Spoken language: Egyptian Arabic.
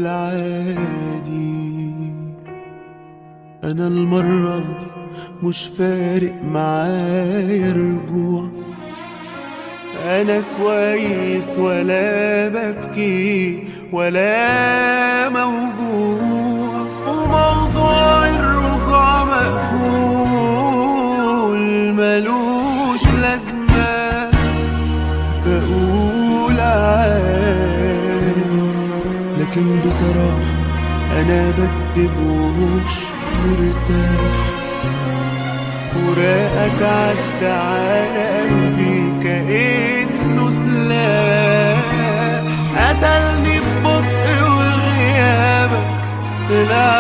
العادي انا المرة دي مش فارق معايا رجوع انا كويس ولا ببكي ولا موجوع وموضوع الرجوع مقفول ملوش لازمة بقول عادي لكن بصراحة أنا بكدب ومش مرتاح فراقك عدى على قلبي كأنه سلاح قتلني ببطء وغيابك طلع